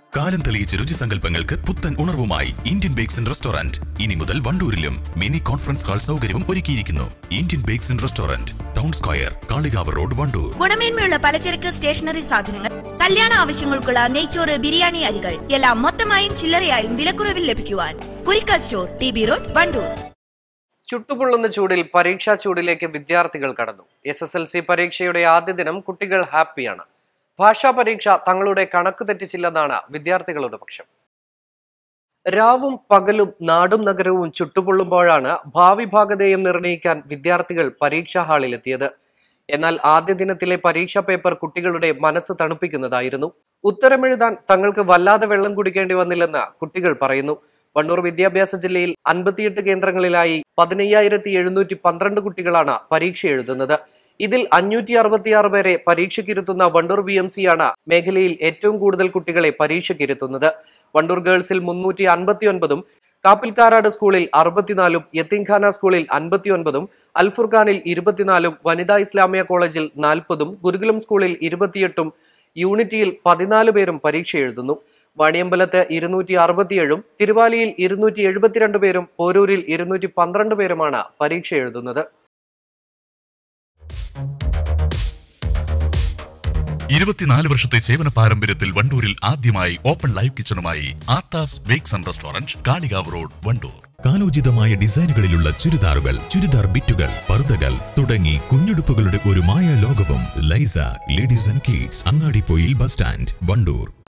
കാലം തെളിയിച്ച രുചിസങ്കല്പങ്ങൾക്ക് പുത്തൻ ഉണർവുമായി ഇന്ത്യൻ ബേക്സ് ആൻഡ് റെസ്റ്റോറന്റ് ഇനി മുതൽ വണ്ടൂരിലും മിനി കോൺഫറൻസ് ഹാൾ സൗകര്യവും ഒരുക്കിയിരിക്കുന്നു Indian bakes and restaurant town square Kalikavu road Wandoor ഗുണമേന്മയുള്ള പലചരക്ക് സ്റ്റേഷനറി സാധനങ്ങൾ കല്യാണ ആവശ്യങ്ങൾക്കുള്ള നെയ്ച്ചോറ് ബിരിയാണി അരികൾ എല്ലാം മൊത്തമായും ചില്ലറയായും വിലക്കുറവിൽ ലഭിക്കുവാൻ Kurikkal store T B road Wandoor ചുട്ടുപൊള്ളുന്ന ചൂടിൽ പരീക്ഷാ ചൂടിലേക്ക് വിദ്യാർത്ഥികൾ കടന്നു എസ് എസ് എൽ സി പരീക്ഷയുടെ ആദ്യ ദിനം കുട്ടികൾ ഹാപ്പിയാണ് ഭാഷാ പരീക്ഷ തങ്ങളുടെ കണക്ക് തെറ്റിച്ചില്ലെന്നാണ് വിദ്യാർത്ഥികളുടെ പക്ഷം രാവും പകലും നാടും നഗരവും ചുട്ടുപൊള്ളുമ്പോഴാണ് ഭാവി ഭാഗധേയം നിർണ്ണയിക്കാൻ വിദ്യാർത്ഥികൾ പരീക്ഷാ ഹാളിലെത്തിയത് എന്നാൽ ആദ്യ ദിനത്തിലെ പരീക്ഷാ പേപ്പർ കുട്ടികളുടെ മനസ്സ് തണുപ്പിക്കുന്നതായിരുന്നു ഉത്തരമെഴുതാൻ തങ്ങൾക്ക് വല്ലാതെ വെള്ളം കുടിക്കേണ്ടി വന്നില്ലെന്ന് കുട്ടികൾ പറയുന്നു വണ്ടൂർ വിദ്യാഭ്യാസ ജില്ലയിൽ അൻപത്തിയെട്ട് കേന്ദ്രങ്ങളിലായി പതിനയ്യായിരത്തി എഴുന്നൂറ്റി പന്ത്രണ്ട് കുട്ടികളാണ് പരീക്ഷ എഴുതുന്നത് ഇതിൽ അഞ്ഞൂറ്റി അറുപത്തിയാറ് പേരെ പരീക്ഷയ്ക്കിരുത്തുന്ന വണ്ടൂർ വി എം സി ആണ് മേഖലയിൽ ഏറ്റവും കൂടുതൽ കുട്ടികളെ പരീക്ഷയ്ക്കിരുത്തുന്നത് വണ്ടൂർ ഗേൾസിൽ മുന്നൂറ്റി അൻപത്തി ഒൻപതും കാപ്പിൽക്കാരാട് സ്കൂളിൽ അറുപത്തിനാലും യത്തീംഖാന സ്കൂളിൽ അൻപത്തിയൊൻപതും അൽഫുർഖാനിൽ ഇരുപത്തിനാലും വനിതാ ഇസ്ലാമിയ കോളേജിൽ നാൽപ്പതും ഗുരുകുലം സ്കൂളിൽ ഇരുപത്തിയെട്ടും യൂണിറ്റിയിൽ പതിനാല് പേരും പരീക്ഷ എഴുതുന്നു വാണിയമ്പലത്ത് ഇരുന്നൂറ്റി അറുപത്തിയേഴും തിരുവാലിയിൽ ഇരുന്നൂറ്റി എഴുപത്തിരണ്ട് പേരും പോരൂരിൽ ഇരുന്നൂറ്റി പന്ത്രണ്ട് പേരുമാണ് പരീക്ഷ എഴുതുന്നത് ഇരുപത്തിനാല് വർഷത്തെ സേവന പാരമ്പര്യത്തിൽ വണ്ടൂരിൽ ആദ്യമായി ഓപ്പൺ ലൈവ് കിച്ചണുമായി Athas bakes and restaurant Kalikavu road Wandoor കാലോചിതമായ ഡിസൈനുകളിലുള്ള ചുരിദാറുകൾ ചുരിദാർ ബിറ്റുകൾ പർദ്ദകൾ തുടങ്ങി കുഞ്ഞുടുപ്പുകളുടെ ഒരു മായ ലോകവും Laiza ladies and kids Angadippoyil bus stand Wandoor